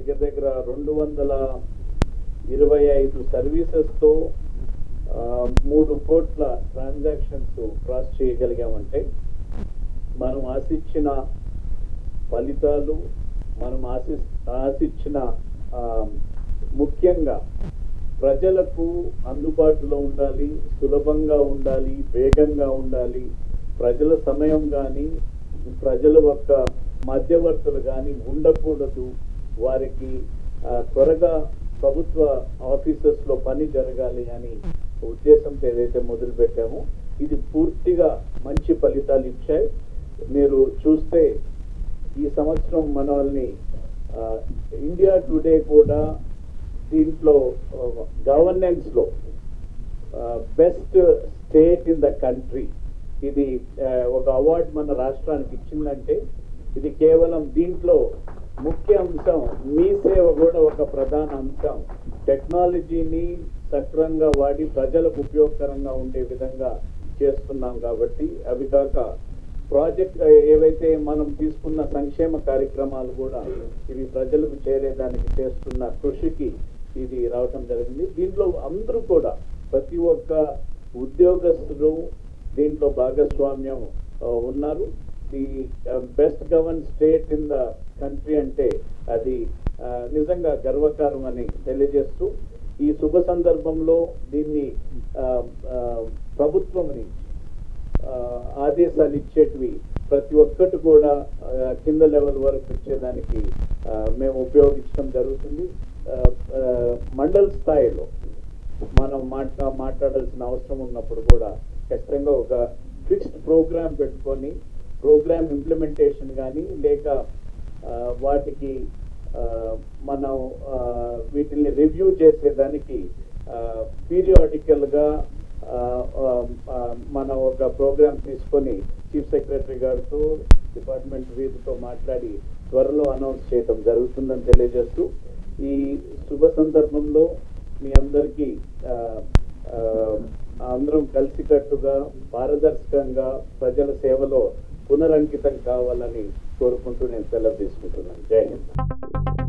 దగ్గర దగ్గర రెండు వందల ఇరవై ఐదు సర్వీసెస్తో ఆ, మూడు కోట్ల ట్రాన్సాక్షన్స్ క్రాస్ చేయగలిగామంటే మనం ఆశించిన ఫలితాలు మనం ఆశి ఆశించిన ఆ, ముఖ్యంగా ప్రజలకు అందుబాటులో ఉండాలి సులభంగా ఉండాలి వేగంగా ఉండాలి ప్రజల సమయం కానీ ప్రజల యొక్క మధ్యవర్తులు కానీ ఉండకూడదు వారికి ఆ, త్వరగా ప్రభుత్వ ఆఫీసెస్లో పని జరగాలి అని ఉద్దేశంతో ఏదైతే మొదలు పెట్టామో ఇది పూర్తిగా మంచి ఫలితాలు ఇచ్చాయి మీరు చూస్తే ఈ సంవత్సరం మనల్ని ఆ, ఇండియా టుడే కూడా దీంట్లో గవర్నెన్స్ లో best state in the country ఇది ఆ, ఒక అవార్డు మన రాష్ట్రానికి ఇచ్చిందంటే ఇది కేవలం దీంట్లో ముఖ్య అంశం మీ సేవ కూడా ఒక ప్రధాన అంశం టెక్నాలజీని సక్రంగా వాడి ప్రజలకు ఉపయోగకరంగా ఉండే విధంగా చేస్తున్నాం కాబట్టి అవి కాక ప్రాజెక్ట్ ఏవైతే మనం తీసుకున్న సంక్షేమ కార్యక్రమాలు కూడా ఇవి ప్రజలకు చేరేదానికి చేస్తున్న కృషికి ఇది రావటం జరిగింది దీంట్లో అందరూ కూడా ప్రతి ఒక్క ఉద్యోగస్తులు దీంట్లో భాగస్వామ్యం ఆ, ఉన్నారు the best govern state in the country అంటే అది ఆ, నిజంగా గర్వకారం అని తెలియజేస్తూ ఈ శుభ సందర్భంలో దీన్ని ఆ, ఆ, ప్రభుత్వం నుంచి ఆ, ఆదేశాలు ఇచ్చేటివి ప్రతి ఒక్కటి కూడా ఆ, కింద లెవెల్ వరకు ఇచ్చేదానికి ఆ, మేము ఉపయోగించడం జరుగుతుంది ఆ, ఆ, మండల్ స్థాయిలో మనం మాట్లా మాట్లాడాల్సిన అవసరం ఉన్నప్పుడు కూడా ఖచ్చితంగా ఒక ఫిక్స్డ్ ప్రోగ్రామ్ పెట్టుకొని ప్రోగ్రామ్ ఇంప్లిమెంటేషన్ కానీ లేక ఆ, వాటికి ఆ, మనం ఆ, వీటిని రివ్యూ చేసేదానికి పీరియాడికల్గా మనం ఒక ప్రోగ్రామ్ తీసుకొని చీఫ్ సెక్రటరీ గారితో డిపార్ట్మెంట్ వీధితో మాట్లాడి త్వరలో అనౌన్స్ చేయటం జరుగుతుందని తెలియజేస్తూ ఈ శుభ సందర్భంలో మీ అందరికీ ఆ, ఆ, అందరం కలిసికట్టుగా పారదర్శకంగా ప్రజల సేవలో పునరంకితం కావాలని కోరుకుంటూ నేను సెలవు తీసుకుంటున్నాను జై హింద్